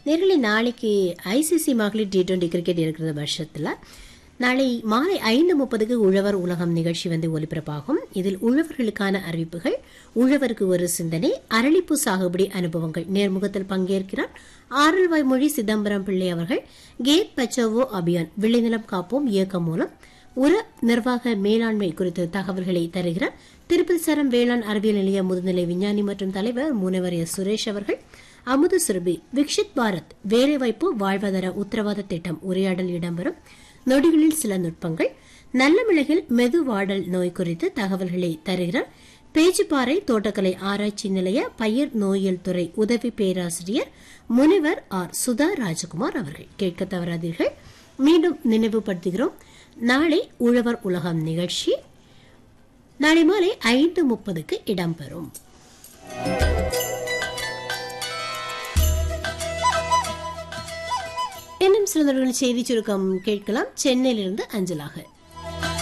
நேரலை நாளைக்கு ஐசிசி மகளிர் டி டுவெண்டி கிரிக்கெட் இருக்கிற வருஷத்தில் நாளை மாலை ஐந்து முப்பதுக்கு உழவர் உலகம் நிகழ்ச்சி வந்து ஒலிபரப்பாகும் இதில் உழவர்களுக்கான அறிவிப்புகள் உழவருக்கு ஒரு சிந்தனை அரளிப்பூ சாகுபடி அனுபவங்கள் நேர்முகத்தில் பங்கேற்கிறார் ஆரல்வாய் மொழி சிதம்பரம் பிள்ளை அவர்கள் கேட் பச்சோவோ அபியான் விளைநிலம் காப்போம் இயக்கம் மூலம் உர நிர்வாக மேலாண்மை குறித்து தகவல்களை தருகிறார் திருப்பதி சரம் வேளாண் அறிவியல் நிலைய முதுநிலை விஞ்ஞானி மற்றும் தலைவர் முனைவர் எஸ் சுரேஷ் அவர்கள் அமுது சுரபி விக்ஷித் பாரத் வேலைவாய்ப்பு வாழ்வாதார உத்தரவாத திட்டம் உரையாடல் இடம்பெறும் நொடிகளில் சில நுட்பங்கள் நல்ல மிளகில் மெதுவாடல் நோய் குறித்து தகவல்களை தருகிறார் பேச்சுப்பாறை தோட்டக்கலை ஆராய்ச்சி நிலைய பயிர் நோயியல் துறை உதவி பேராசிரியர் முனைவர் ஆர் சுதா ராஜகுமார் அவர்கள் கேட்க தவறாதீர்கள் மீண்டும் நினைவுபடுத்துகிறோம் நாளை உழவர் உலகம் நிகழ்ச்சி நாளை மாலை ஐந்து முப்பதுக்கு இடம்பெறும் இன்னும் சில செய்தி சுருக்கம் கேட்கலாம் சென்னையிலிருந்து அஞ்சலாக